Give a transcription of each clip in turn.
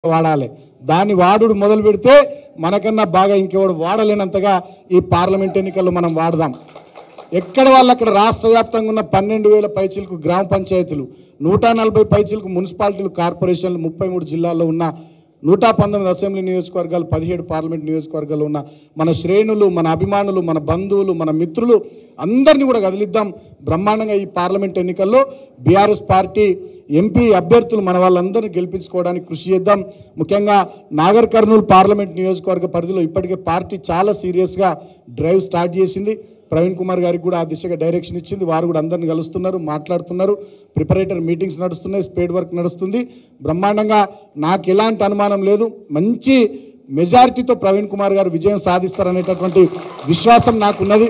వాడాలి దాన్ని వాడుడు మొదలు పెడితే మనకన్నా బాగా ఇంకెవడు వాడలేనంతగా ఈ పార్లమెంట్ ఎన్నికల్లో మనం వాడదాం ఎక్కడ వాళ్ళు అక్కడ రాష్ట్ర వ్యాప్తంగా ఉన్న పన్నెండు వేల పైచీలకు గ్రామ పంచాయతీలు నూట నలభై పైచీలకు మున్సిపాలిటీలు కార్పొరేషన్లు ముప్పై మూడు జిల్లాల్లో ఉన్న నూట పంతొమ్మిది అసెంబ్లీ నియోజకవర్గాలు పదిహేడు పార్లమెంట్ నియోజకవర్గాల్లో ఉన్న మన శ్రేణులు మన అభిమానులు మన బంధువులు మన మిత్రులు అందరినీ కూడా కదిలిద్దాం బ్రహ్మాండంగా ఈ పార్లమెంట్ ఎన్నికల్లో బీఆర్ఎస్ పార్టీ ఎంపీ అభ్యర్థులు మన వాళ్ళందరినీ గెలిపించుకోవడానికి కృషి చేద్దాం ముఖ్యంగా నాగర్ కర్నూలు పార్లమెంట్ నియోజకవర్గ పరిధిలో ఇప్పటికే పార్టీ చాలా సీరియస్గా డ్రైవ్ స్టార్ట్ చేసింది ప్రవీణ్ కుమార్ గారికి కూడా ఆ దిశగా డైరెక్షన్ ఇచ్చింది వారు కూడా అందరిని కలుస్తున్నారు మాట్లాడుతున్నారు ప్రిపరేటర్ మీటింగ్స్ నడుస్తున్నాయి స్పేడ్ వర్క్ నడుస్తుంది బ్రహ్మాండంగా నాకు ఎలాంటి అనుమానం లేదు మంచి మెజారిటీతో ప్రవీణ్ కుమార్ గారు విజయం సాధిస్తారనేటటువంటి విశ్వాసం నాకున్నది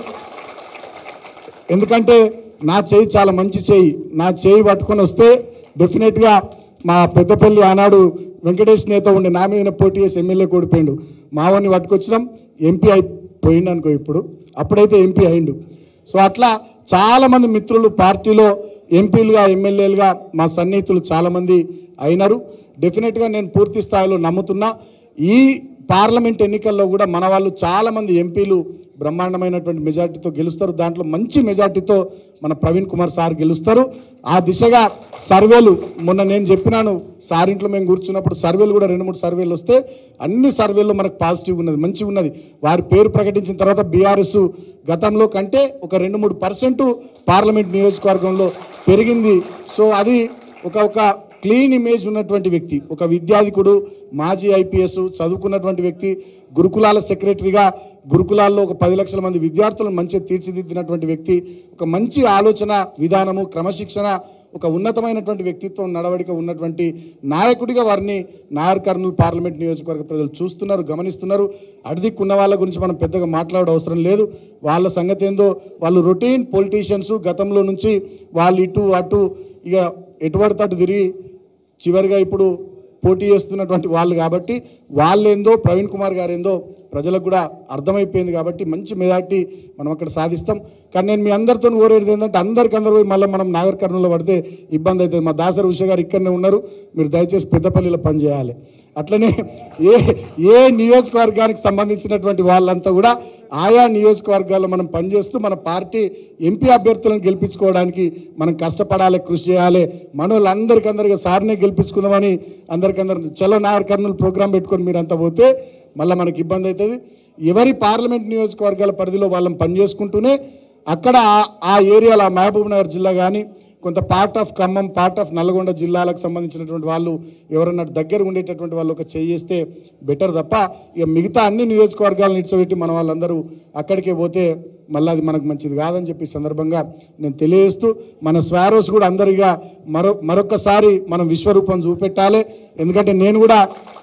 ఎందుకంటే నా చేయి చాలా మంచి చేయి నా చేయి పట్టుకొని వస్తే డెఫినెట్గా మా పెద్దపల్లి ఆనాడు వెంకటేష్ నేత ఉండి నా మీద పోటీ చేసి ఎమ్మెల్యే కోడిపోయిండు మావని పట్టుకొచ్చినాం ఎంపీ అయిపోయిండు అనుకో ఇప్పుడు అప్పుడైతే ఎంపీ అయిండు సో అట్లా చాలామంది మిత్రులు పార్టీలో ఎంపీలుగా ఎమ్మెల్యేలుగా మా సన్నిహితులు చాలామంది అయినారు డెఫినెట్గా నేను పూర్తి స్థాయిలో నమ్ముతున్నా ఈ పార్లమెంట్ ఎన్నికల్లో కూడా మన వాళ్ళు చాలామంది ఎంపీలు బ్రహ్మాండమైనటువంటి మెజార్టీతో గెలుస్తారు దాంట్లో మంచి మెజార్టీతో మన ప్రవీణ్ కుమార్ సార్ గెలుస్తారు ఆ దిశగా సర్వేలు మొన్న నేను చెప్పినాను సార్ ఇంట్లో మేము కూర్చున్నప్పుడు సర్వేలు కూడా రెండు మూడు సర్వేలు వస్తే అన్ని సర్వేల్లో మనకు పాజిటివ్ ఉన్నది మంచిగా ఉన్నది వారి పేరు ప్రకటించిన తర్వాత బీఆర్ఎస్ గతంలో కంటే ఒక రెండు మూడు పర్సెంట్ పార్లమెంట్ నియోజకవర్గంలో పెరిగింది సో అది ఒక ఒక క్లీన్ ఇమేజ్ ఉన్నటువంటి వ్యక్తి ఒక విద్యాధికుడు మాజీ ఐపీఎస్ చదువుకున్నటువంటి వ్యక్తి గురుకులాల సెక్రటరీగా గురుకులాల్లో ఒక పది లక్షల మంది విద్యార్థులను మంచిగా తీర్చిదిద్దినటువంటి వ్యక్తి ఒక మంచి ఆలోచన విధానము క్రమశిక్షణ ఒక ఉన్నతమైనటువంటి వ్యక్తిత్వం నడవడిక ఉన్నటువంటి నాయకుడిగా వారిని నాయర్ కర్నూలు పార్లమెంట్ నియోజకవర్గ ప్రజలు చూస్తున్నారు గమనిస్తున్నారు అడిదిక్కున్న వాళ్ళ గురించి మనం పెద్దగా మాట్లాడే అవసరం లేదు వాళ్ళ సంగతి ఏందో వాళ్ళు రొటీన్ పొలిటీషియన్స్ గతంలో నుంచి వాళ్ళు ఇటు అటు ఇక ఎటుపడితే అటు తిరిగి చివరిగా ఇప్పుడు పోటీ చేస్తున్నటువంటి వాళ్ళు కాబట్టి వాళ్ళేందో ప్రవీణ్ కుమార్ గారు ఏందో ప్రజలకు కూడా అర్థమైపోయింది కాబట్టి మంచి మెజార్టీ మనం అక్కడ సాధిస్తాం కానీ నేను మీ అందరితో కోరేది ఏంటంటే అందరికి అందరూ పోయి మళ్ళీ మనం నాగర్ కర్నూలులో పడితే ఇబ్బంది అవుతుంది మా దాసరి ఉష గారు ఇక్కడనే ఉన్నారు మీరు దయచేసి పెద్దపల్లిలో పనిచేయాలి అట్లనే ఏ ఏ నియోజకవర్గానికి సంబంధించినటువంటి వాళ్ళంతా కూడా ఆయా నియోజకవర్గాల్లో మనం పనిచేస్తూ మన పార్టీ ఎంపీ అభ్యర్థులను గెలిపించుకోవడానికి మనం కష్టపడాలి కృషి చేయాలి మన వాళ్ళందరికందరిగా సార్నే గెలిపించుకుందామని అందరికందరు చలో నాగర్ కర్నూలు ప్రోగ్రాం పెట్టుకొని మీరు అంతా పోతే మళ్ళీ మనకి ఇబ్బంది అవుతుంది ఎవరి పార్లమెంట్ నియోజకవర్గాల పరిధిలో వాళ్ళని పనిచేసుకుంటూనే అక్కడ ఆ- ఆ ఏరియాలో ఆ మహబూబ్ నగర్ జిల్లా కానీ కొంత part of Khammam part of Nalgonda జిల్లాలకు సంబంధించినటువంటి వాళ్ళు ఎవరన్నా దగ్గర ఉండేటటువంటి వాళ్ళు ఒక చేస్తే బెటర్ తప్ప ఇక మిగతా అన్ని నియోజకవర్గాలను ఇడ్చబెట్టి మన వాళ్ళందరూ అక్కడికే పోతే మళ్ళీ అది మనకు మంచిది కాదని చెప్పి ఈ సందర్భంగా నేను తెలియజేస్తూ మన స్వారోస్ కూడా అందరిగా మరో మరొకసారి మనం విశ్వరూపం చూపెట్టాలి ఎందుకంటే నేను కూడా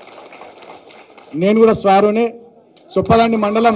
నేను కూడా స్వారోనే చొప్పదండి మండలం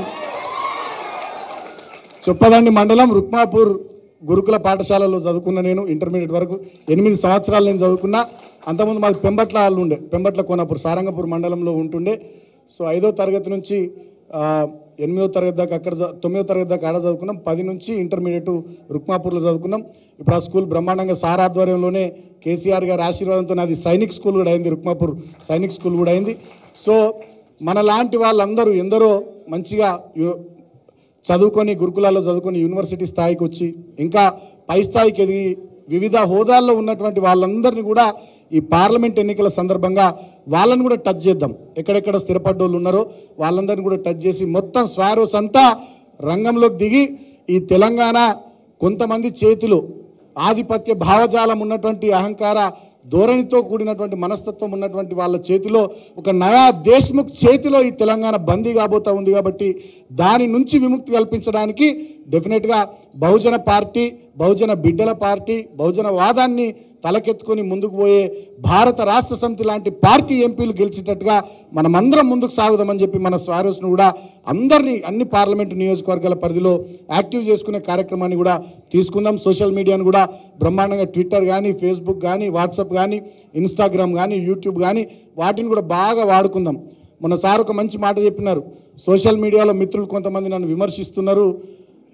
చొప్పదండి మండలం రుక్మాపూర్ గురుకుల పాఠశాలలో చదువుకున్న నేను ఇంటర్మీడియట్ వరకు ఎనిమిది సంవత్సరాలు నేను చదువుకున్నా అంతకుముందు మాది పెంబట్ల వాళ్ళు ఉండే పెంబట్ల కోనాపూర్ సారంగపూర్ మండలంలో ఉంటుండే సో ఐదో తరగతి నుంచి ఆ, ఎనిమిదో తరగతి దాకా అక్కడ చ- తొమ్మిదో తరగతి దాకా ఆడ చదువుకున్నాం పది నుంచి ఇంటర్మీడియట్ రుక్మాపూర్లో చదువుకున్నాం ఇప్పుడు ఆ స్కూల్ బ్రహ్మాండంగా సార్ ఆధ్వర్యంలోనే కేసీఆర్ గారి ఆశీర్వాదంతో నాది సైనిక్ స్కూల్ కూడా అయింది రుక్మాపూర్ సైనిక్ స్కూల్ కూడా అయింది సో మన లాంటి వాళ్ళందరూ ఎందరో మంచిగా యు- చదువుకొని గురుకులాల్లో చదువుకొని యూనివర్సిటీ స్థాయికి వచ్చి ఇంకా పై స్థాయికి ఎదిగి వివిధ హోదాల్లో ఉన్నటువంటి వాళ్ళందరినీ కూడా ఈ పార్లమెంట్ ఎన్నికల సందర్భంగా వాళ్ళని కూడా టచ్ చేద్దాం ఎక్కడెక్కడ స్థిరపడ్డోళ్ళు ఉన్నారో వాళ్ళందరినీ కూడా టచ్ చేసి మొత్తం స్వారోస్ అంతా రంగంలోకి దిగి ఈ తెలంగాణ కొంతమంది చేతిలో ఆధిపత్య భావజాలం ఉన్నటువంటి అహంకార ధోరణితో కూడినటువంటి మనస్తత్వం ఉన్నటువంటి వాళ్ళ చేతిలో ఒక నయా దేశ్ముఖ్ చేతిలో ఈ తెలంగాణ బందీ కాబోతా ఉంది కాబట్టి దాని నుంచి విముక్తి కల్పించడానికి డెఫినెట్గా బహుజన పార్టీ బహుజన బిడ్డల పార్టీ బహుజన వాదాన్ని తలకెత్తుకొని ముందుకు పోయే భారత రాష్ట్ర సమితి లాంటి పార్టీ ఎంపీలు గెలిచేటట్టుగా మనమందరం ముందుకు సాగుదామని చెప్పి మన స్వారోస్ను కూడా అందరినీ అన్ని పార్లమెంటు నియోజకవర్గాల పరిధిలో యాక్టివ్ చేసుకునే కార్యక్రమాన్ని కూడా తీసుకుందాం సోషల్ మీడియాను కూడా బ్రహ్మాండంగా ట్విట్టర్ కానీ ఫేస్బుక్ కానీ వాట్సాప్ కానీ ఇన్స్టాగ్రామ్ కానీ యూట్యూబ్ కానీ వాటిని కూడా బాగా వాడుకుందాం మొన్న సార్ ఒక మంచి మాట చెప్పినారు సోషల్ మీడియాలో మిత్రులు కొంతమంది నన్ను విమర్శిస్తున్నారు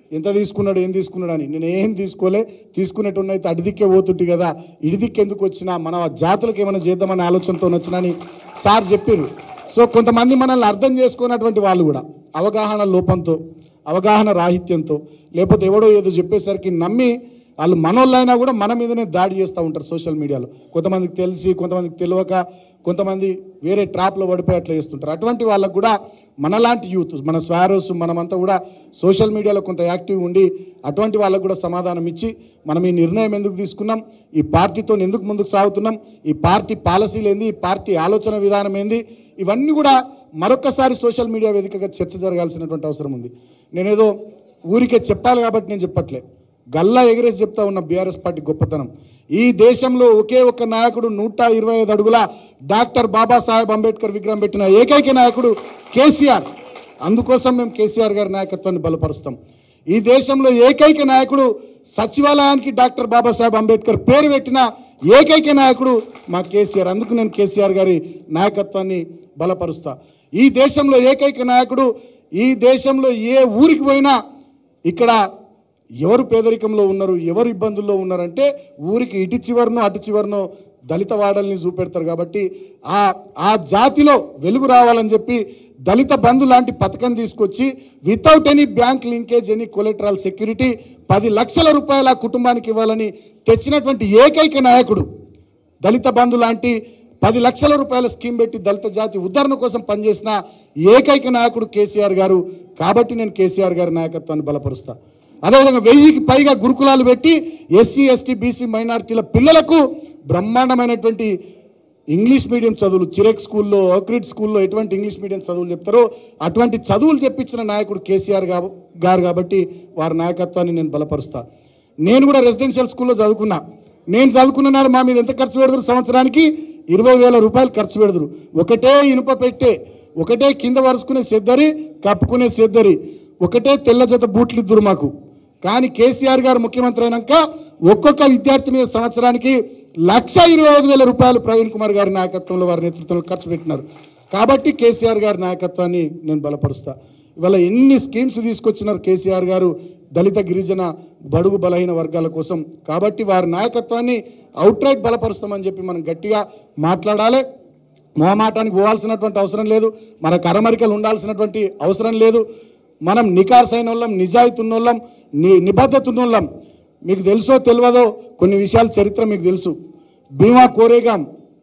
ఎంత తీసుకున్నాడు ఏం తీసుకున్నాడు అని నేను ఏం తీసుకోలే తీసుకునేట్టున్నైతే అడిదిక్కే పోతుంటి కదా ఇడిదిక్కు ఎందుకు వచ్చినా మన జాతులకు ఏమైనా చేద్దామనే ఆలోచనతో వచ్చినని సార్ చెప్పారు సో కొంతమంది మనల్ని అర్థం చేసుకున్నటువంటి వాళ్ళు కూడా అవగాహన లోపంతో అవగాహన రాహిత్యంతో లేకపోతే ఎవడో ఏదో చెప్పేసరికి నమ్మి వాళ్ళు మనోళ్ళైనా కూడా మన మీదనే దాడి చేస్తూ ఉంటారు సోషల్ మీడియాలో కొంతమందికి తెలిసి కొంతమందికి తెలియక కొంతమంది వేరే ట్రాప్లో పడిపోయి అట్లా చేస్తుంటారు అటువంటి వాళ్ళకు కూడా మనలాంటి యూత్ మన స్వారోస్ మనమంతా కూడా సోషల్ మీడియాలో కొంత యాక్టివ్ ఉండి అటువంటి వాళ్ళకు కూడా సమాధానం ఇచ్చి మనం ఈ నిర్ణయం ఎందుకు తీసుకున్నాం ఈ పార్టీతో ఎందుకు ముందుకు సాగుతున్నాం ఈ పార్టీ పాలసీలు ఏంది ఈ పార్టీ ఆలోచన విధానం ఏంది ఇవన్నీ కూడా మరొకసారి సోషల్ మీడియా వేదికగా చర్చ జరగాల్సినటువంటి అవసరం ఉంది నేనేదో ఊరికే చెప్పాలి కాబట్టి నేను చెప్పట్లే గల్లా ఎగరేసి చెప్తా ఉన్న బీఆర్ఎస్ పార్టీ గొప్పతనం ఈ దేశంలో ఒకే ఒక్క నాయకుడు నూట ఇరవై ఐదు అడుగుల డాక్టర్ బాబాసాహెబ్ అంబేద్కర్ విగ్రహం పెట్టిన ఏకైక నాయకుడు కేసీఆర్ అందుకోసం మేము కేసీఆర్ గారి నాయకత్వాన్ని బలపరుస్తాం ఈ దేశంలో ఏకైక నాయకుడు సచివాలయానికి డాక్టర్ బాబాసాహెబ్ అంబేద్కర్ పేరు పెట్టిన ఏకైక నాయకుడు మా కేసీఆర్ అందుకు నేను కేసీఆర్ గారి నాయకత్వాన్ని బలపరుస్తా ఈ దేశంలో ఏకైక నాయకుడు ఈ దేశంలో ఏ ఊరికి పోయినా ఇక్కడ ఎవరు పేదరికంలో ఉన్నారు ఎవరు ఇబ్బందుల్లో ఉన్నారంటే ఊరికి ఇటు చివరనో అటు చివరనో దళిత వాడల్ని చూపెడతారు కాబట్టి ఆ ఆ జాతిలో వెలుగు రావాలని చెప్పి దళిత బంధు లాంటి పథకం తీసుకొచ్చి without any bank linkage any collateral security పది లక్షల రూపాయల ఆ కుటుంబానికి ఇవ్వాలని తెచ్చినటువంటి ఏకైక నాయకుడు దళిత బంధు లాంటి పది లక్షల రూపాయల స్కీమ్ పెట్టి దళిత జాతి ఉద్ధరణ కోసం పనిచేసిన ఏకైక నాయకుడు కేసీఆర్ గారు కాబట్టి నేను కేసీఆర్ గారి నాయకత్వాన్ని బలపరుస్తా అదేవిధంగా వెయ్యికి పైగా గురుకులాలు పెట్టి ఎస్సీ ఎస్టీ బీసీ మైనారిటీల పిల్లలకు బ్రహ్మాండమైనటువంటి ఇంగ్లీష్ మీడియం చదువులు చిరెక్ స్కూల్లో ఓక్రిడ్ స్కూల్లో ఎటువంటి ఇంగ్లీష్ మీడియం చదువులు చెప్తారో అటువంటి చదువులు చెప్పించిన నాయకుడు కేసీఆర్ గా- గారు కాబట్టి వారి నాయకత్వాన్ని నేను బలపరుస్తా నేను కూడా రెసిడెన్షియల్ స్కూల్లో చదువుకున్నా నేను చదువుకున్న నాడు మా మీద ఎంత ఖర్చు పెడదురు సంవత్సరానికి ఇరవై వేల రూపాయలు ఖర్చు పెడదురు ఒకటే ఇనుప పెట్టే ఒకటే కింద వరుసుకునే సెద్దరి కప్పుకునే సెద్దరి ఒకటే తెల్ల జత బూట్లు ఇద్దరు మాకు కానీ కేసీఆర్ గారు ముఖ్యమంత్రి అయినాక ఒక్కొక్క విద్యార్థి మీద సంవత్సరానికి లక్ష ఇరవై ఐదు వేల రూపాయలు ప్రవీణ్ కుమార్ గారి నాయకత్వంలో వారి నేతృత్వంలో ఖర్చు పెట్టినారు కాబట్టి కేసీఆర్ గారి నాయకత్వాన్ని నేను బలపరుస్తా ఇవాళ ఎన్ని స్కీమ్స్ తీసుకొచ్చినారు కేసీఆర్ గారు దళిత గిరిజన బడుగు బలహీన వర్గాల కోసం కాబట్టి వారి నాయకత్వాన్ని అవుట్రైట్ బలపరుస్తామని చెప్పి మనం గట్టిగా మాట్లాడాలి మొహమాటానికి పోవాల్సినటువంటి అవసరం లేదు మనకు అరమరికలు ఉండాల్సినటువంటి అవసరం లేదు మనం నికార్సైన వాళ్ళం నిజాయితీ ఉన్నోళ్ళం ని నిబద్ధత ఉన్నోళ్ళం మీకు తెలుసో తెలియదో కొన్ని విషయాల చరిత్ర మీకు తెలుసు భీమా కోరేగాం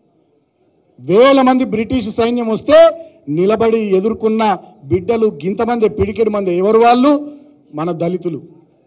వేల మంది బ్రిటిష్ సైన్యం వస్తే నిలబడి ఎదుర్కొన్న బిడ్డలు గింతమంది పిడికెడు మంది ఎవరు వాళ్ళు మన దళితులు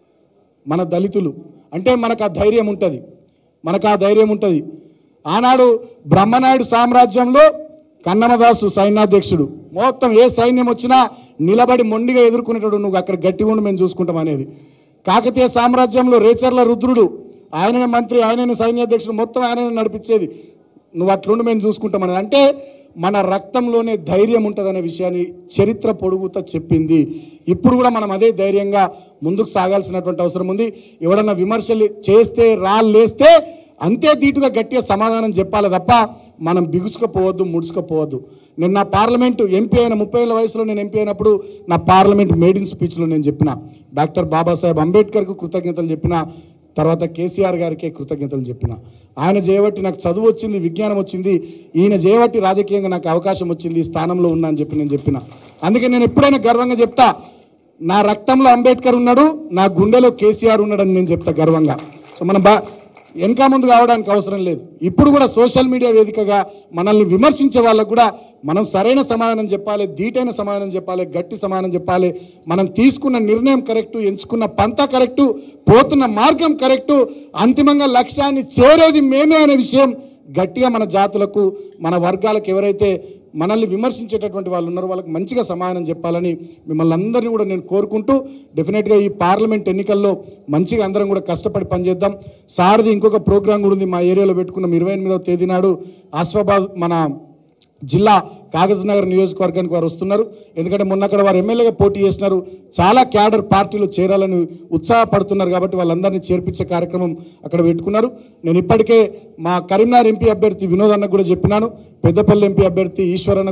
మన దళితులు అంటే మనకు ఆ ధైర్యం ఉంటుంది మనకు ఆ ధైర్యం ఉంటుంది ఆనాడు బ్రహ్మనాయుడు సామ్రాజ్యంలో కన్నమదాసు సైన్యాధ్యక్షుడు మొత్తం ఏ సైన్యం వచ్చినా నిలబడి మొండిగా ఎదుర్కొనేటప్పుడు నువ్వు అక్కడ గట్టిగా ఉండి మేము చూసుకుంటాం అనేది కాకతీయ సామ్రాజ్యంలో రేచర్ల రుద్రుడు ఆయననే మంత్రి ఆయననే సైన్యాధ్యక్షుడు మొత్తం ఆయననే నడిపించేది నువ్వు అట్లుండి మేము చూసుకుంటాం అనేది అంటే మన రక్తంలోనే ధైర్యం ఉంటుందనే విషయాన్ని చరిత్ర పొడుగుతా చెప్పింది ఇప్పుడు కూడా మనం అదే ధైర్యంగా ముందుకు సాగాల్సినటువంటి అవసరం ఉంది ఎవడన్నా విమర్శలు చేస్తే రాళ్ళేస్తే అంతే ధీటుగా గట్టిగా సమాధానం చెప్పాలి తప్ప మనం బిగుసుకపోవద్దు ముడుచుకపోవద్దు నేను నా పార్లమెంటు ఎంపీ అయిన ముప్పై ఏళ్ళ వయసులో నేను ఎంపీ అయినప్పుడు నా పార్లమెంట్ మేడిన్ స్పీచ్లో నేను చెప్పిన డాక్టర్ బాబాసాహెబ్ అంబేద్కర్కు కృతజ్ఞతలు చెప్పిన తర్వాత కేసీఆర్ గారికే కృతజ్ఞతలు చెప్పిన ఆయన చేయబట్టి నాకు చదువు వచ్చింది విజ్ఞానం వచ్చింది ఈయన చేయబట్టి రాజకీయంగా నాకు అవకాశం వచ్చింది ఈ స్థానంలో ఉన్నా అని చెప్పి నేను చెప్పిన అందుకే నేను ఎప్పుడైనా గర్వంగా చెప్తా నా రక్తంలో అంబేద్కర్ ఉన్నాడు నా గుండెలో కేసీఆర్ ఉన్నాడని నేను చెప్తా గర్వంగా సో మనం బా వెనక ముందు కావడానికి అవసరం లేదు ఇప్పుడు కూడా సోషల్ మీడియా వేదికగా మనల్ని విమర్శించే వాళ్ళకు కూడా మనం సరైన సమాధానం చెప్పాలి ధీటైన సమాధానం చెప్పాలి గట్టి సమాధానం చెప్పాలి మనం తీసుకున్న నిర్ణయం కరెక్టు ఎంచుకున్న పంత కరెక్టు పోతున్న మార్గం కరెక్టు అంతిమంగా లక్ష్యాన్ని చేరేది మేమే అనే విషయం గట్టిగా మన జాతులకు మన వర్గాలకు ఎవరైతే మనల్ని విమర్శించేటటువంటి వాళ్ళు ఉన్నారో వాళ్ళకి మంచిగా సమాధానం చెప్పాలని మిమ్మల్ని అందరినీ కూడా నేను కోరుకుంటూ డెఫినెట్గా ఈ పార్లమెంట్ ఎన్నికల్లో మంచిగా అందరం కూడా కష్టపడి పనిచేద్దాం సారథి ఇంకొక ప్రోగ్రాం కూడా ఉంది మా ఏరియాలో పెట్టుకున్నాం ఇరవై ఎనిమిదవ తేదీ నాడు ఆస్వాబాద్ మన జిల్లా కాగజ్ నగర్ నియోజకవర్గానికి వారు వస్తున్నారు ఎందుకంటే మొన్న అక్కడ వారు ఎమ్మెల్యేగా పోటీ చేసినారు చాలా క్యాడర్ పార్టీలు చేరాలని ఉత్సాహపడుతున్నారు కాబట్టి వాళ్ళందరినీ చేర్పించే కార్యక్రమం అక్కడ పెట్టుకున్నారు నేను ఇప్పటికే మా కరీంనగర్ ఎంపీ అభ్యర్థి వినోద్ అన్నకు కూడా చెప్పినాను పెద్దపల్లి ఎంపీ అభ్యర్థి ఈశ్వరన్న